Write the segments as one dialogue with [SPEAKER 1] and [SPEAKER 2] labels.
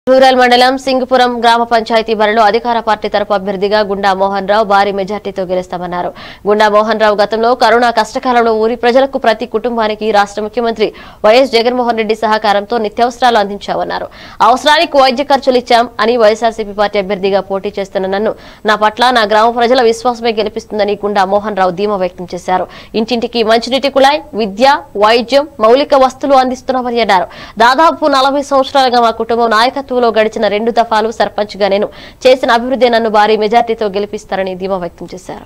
[SPEAKER 1] rural మండలం సింగపురం గ్రామ పంచాయతీ బరిలో అధికార పార్టీ తరపు అభ్యర్థిగా గుండా మోహన్ రావు భారీ మెజార్టీతో గెలుస్తామన్నారు గుండా మోహన్ రావు గతంలో కరోనా కష్టకాలంలో ఊరి ప్రజలకు ప్రతి కుటుంబానికి రాష్ట్ర ముఖ్యమంత్రి వైఎస్ జగన్మోహన్ రెడ్డి సహకారంతో నిత్యావసరాలు అందించామన్నారు అవసరానికి వైద్య ఖర్చులు ఇచ్చాం అని వైఎస్ఆర్సీపీ పార్టీ అభ్యర్థిగా పోటీ చేస్తున్న నన్ను నా పట్ల నా గ్రామ ప్రజల విశ్వాసమే గెలిపిస్తుందని గుండా మోహన్ రావు ధీమా వ్యక్తం చేశారు ఇంటింటికి మంచినీటి కుళాయి విద్య వైద్యం మౌలిక వస్తువులు అందిస్తున్నామని అన్నారు దాదాపు నలభై సంవత్సరాలుగా మా కుటుంబం నాయకత్వంలో గడిచిన రెండు దఫాలు సర్పంచ్ గా నేను చేసిన అభివృద్ధి నన్ను భారీ మెజార్టీతో గెలిపిస్తారని ధీమా వ్యక్తం చేశారు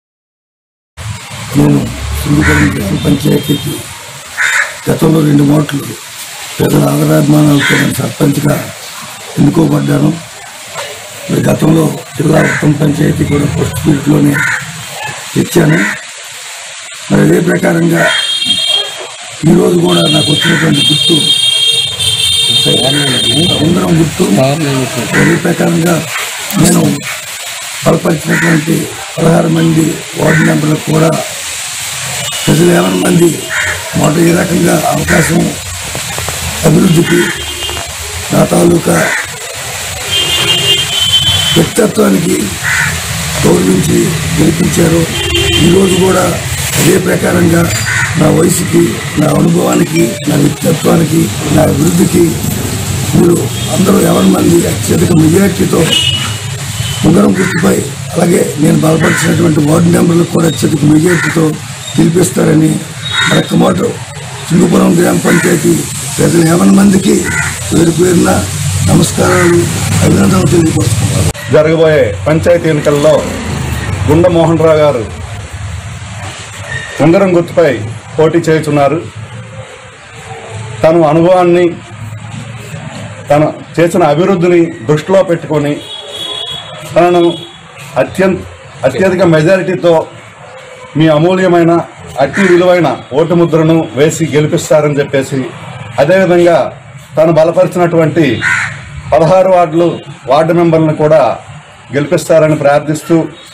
[SPEAKER 2] నేను సింధుపురం గ్రామ పంచాయతీకి గతంలో రెండు మోట్లు ప్రజల ఆదరాభిమానాలతో నేను సర్పంచ్గా ఎన్నుకోబడ్డాను మరి గతంలో జిల్లా ఉత్తమ పంచాయతీ కూడా ఫస్ట్ స్పీడ్లోనే తెచ్చాను మరి అదే ప్రకారంగా ఈరోజు కూడా నాకు వచ్చినటువంటి గుర్తు ఉంగరం గుర్తు అదే ప్రకారంగా నేను బలపరిచినటువంటి పదహారు మంది వార్డు మెంబర్లకు కూడా ప్రజలు ఏమైనా మంది మాట ఏ రకంగా అవకాశం అభివృద్ధికి నా తాలూకా వ్యక్తిత్వానికి గౌరవించి గెలిపించారు ఈరోజు కూడా అదే ప్రకారంగా నా వయసుకి నా అనుభవానికి నా వ్యక్తిత్వానికి నా అభివృద్ధికి మీరు అందరూ ఎవరి మంది అత్యధిక మెజార్టీతో ఉంగరం గుర్తుపై అలాగే నేను బలపరిచినటువంటి వార్డు మెంబర్లకు కూడా అత్యధిక మెజార్టీతో గెలిపిస్తారని మరొక మాట సింగుపురం గ్రామ పంచాయతీ ప్రజలు యాభై మందికి పేరు పేరున నమస్కారాలు అభినందనలు తెలియపరుస్తున్నారు
[SPEAKER 3] జరగబోయే పంచాయతీ ఎన్నికల్లో గుండ మోహన్ రావు గారు ఉంగరం గుర్తుపై పోటీ చేయుచున్నారు తను అనుభవాన్ని తను చేసిన అభివృద్ధిని దృష్టిలో పెట్టుకొని తనను అత్యంత అత్యధిక మెజారిటీతో మీ అమూల్యమైన అతి విలువైన ఓటు ముద్రను వేసి గెలిపిస్తారని చెప్పేసి అదేవిధంగా తను బలపరిచినటువంటి పదహారు వార్డులు వార్డు మెంబర్లను కూడా గెలిపిస్తారని ప్రార్థిస్తూ